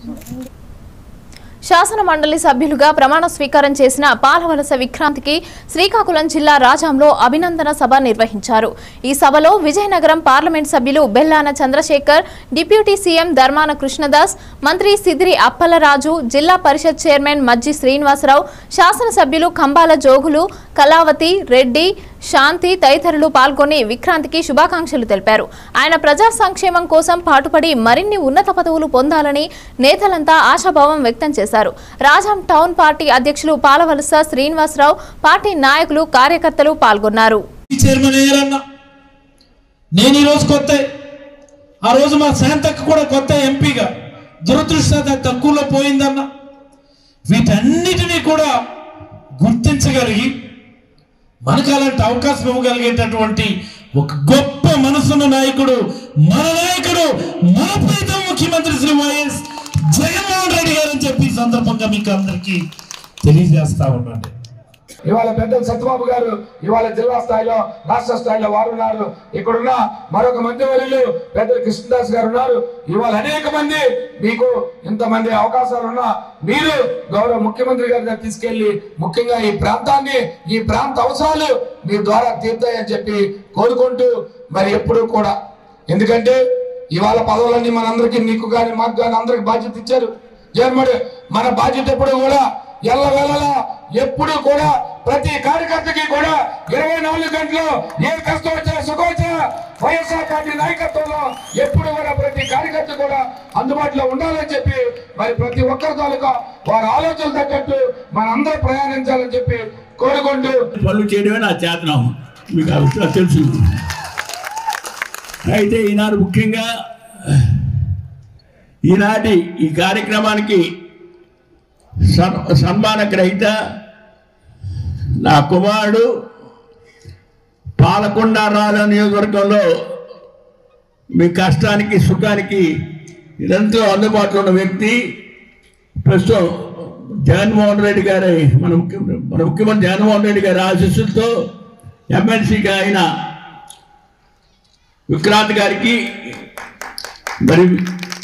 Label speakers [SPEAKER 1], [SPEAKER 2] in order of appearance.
[SPEAKER 1] శాసన మండలి సభ్యులుగా ప్రమాణ స్వీకారం చేసిన పాలవలస విక్రాంతికి శ్రీకాకుళం జిల్లా రాజాంలో అభినందన సభ నిర్వహించారు ఈ సభలో విజయనగరం పార్లమెంట్ సభ్యులు బెల్లాన చంద్రశేఖర్ డిప్యూటీ సీఎం ధర్మాన కృష్ణదాస్ మంత్రి సిదిరి అప్పలరాజు జిల్లా పరిషత్ చైర్మన్ మజ్జి శ్రీనివాసరావు శాసనసభ్యులు కంబాల జోగులు కళావతి రెడ్డి శాంతి తదితరులు పాల్గొని విక్రాంతికి శుభాకాంక్షలు తెలిపారు ఆయన ప్రజా సంక్షేమం కోసం పాటుపడి మరిన్ని ఉన్నత పదవులు పొందాలని నేతలంతా ఆశాభావం వ్యక్తం చేశారు రాజాం టౌన్ పార్టీ అధ్యక్షులు పాలవలస శ్రీనివాసరావు పార్టీ నాయకులు కార్యకర్తలు పాల్గొన్నారు
[SPEAKER 2] ఈ చైర్మన్ అయ్యారన్న నేను ఈరోజు కొత్త ఆ రోజు మా శాంతక్క కూడా కొత్త ఎంపీగా దురదృష్ట తక్కువలో పోయిందన్న వీటన్నిటినీ కూడా గుర్తించగలిగి మనకు అలాంటి అవకాశం ఇవ్వగలిగేటటువంటి ఒక గొప్ప మనసున్న నాయకుడు మన నాయకుడు మన ప్రీతం ముఖ్యమంత్రి శ్రీ వైఎస్ జగన్మోహన్ రెడ్డి గారు అని చెప్పి ఈ సందర్భంగా మీకు అందరికీ తెలియజేస్తా ఉన్నాను
[SPEAKER 3] ఇవాళ పెద్దలు సత్యబాబు గారు ఇవాళ జిల్లా స్థాయిలో రాష్ట్ర స్థాయిలో వారు ఉన్నారు ఇక్కడున్న మరొక మంత్రివర్యులు పెద్దలు కృష్ణదాస్ గారు ఉన్నారు ఇవాళ అనేక మంది మీకు ఇంతమంది అవకాశాలు ఉన్నా మీరు గౌరవ ముఖ్యమంత్రి గారి దగ్గర తీసుకెళ్లి ముఖ్యంగా ఈ ప్రాంతాన్ని ఈ ప్రాంత అవసరాలు మీ ద్వారా తీర్తాయని చెప్పి కోరుకుంటూ మరి ఎప్పుడూ కూడా ఎందుకంటే ఇవాళ పదవులన్నీ మనందరికీ నీకు కానీ మాకు కానీ అందరికి బాధ్యత ఇచ్చారు జగన్మోహన్ మన బాధ్యత ఎప్పుడు కూడా ఎల్ల వేళలా ఎప్పుడు కూడా ప్రతి కార్యకర్తకి కూడా ఇరవై నాలుగు గంటలు ఏ కష్టం వచ్చినా సుఖం వచ్చినా వైఎస్ఆర్ పార్టీ నాయకత్వంలో ఎప్పుడు కూడా ప్రతి కార్యకర్త కూడా అందుబాటులో ఉండాలని చెప్పి మరి ప్రతి ఒక్కరి తాలూకా వారి ఆలోచనలు తగ్గట్టు మనందరూ ప్రయాణించాలని చెప్పి కోరుకుంటూ
[SPEAKER 4] పనులు చేయడమే నా చేతనం మీకు ఆ విషయం తెలుసు అయితే ఈనాడు ముఖ్యంగా ఈనాటి ఈ కార్యక్రమానికి సన్ సన్మాన గ్రహీత నా కుమారుడు పాలకొండ రాజా నియోజకవర్గంలో మీ కష్టానికి సుఖానికి నిరంతరం అందుబాటులో ఉన్న వ్యక్తి ప్రస్తుతం జగన్మోహన్ రెడ్డి గారి మన ముఖ్య మన ముఖ్యమంత్రి జగన్మోహన్ రెడ్డి గారి ఆశీస్సులతో ఎమ్మెల్సీగా అయిన విక్రాంత్ గారికి మరి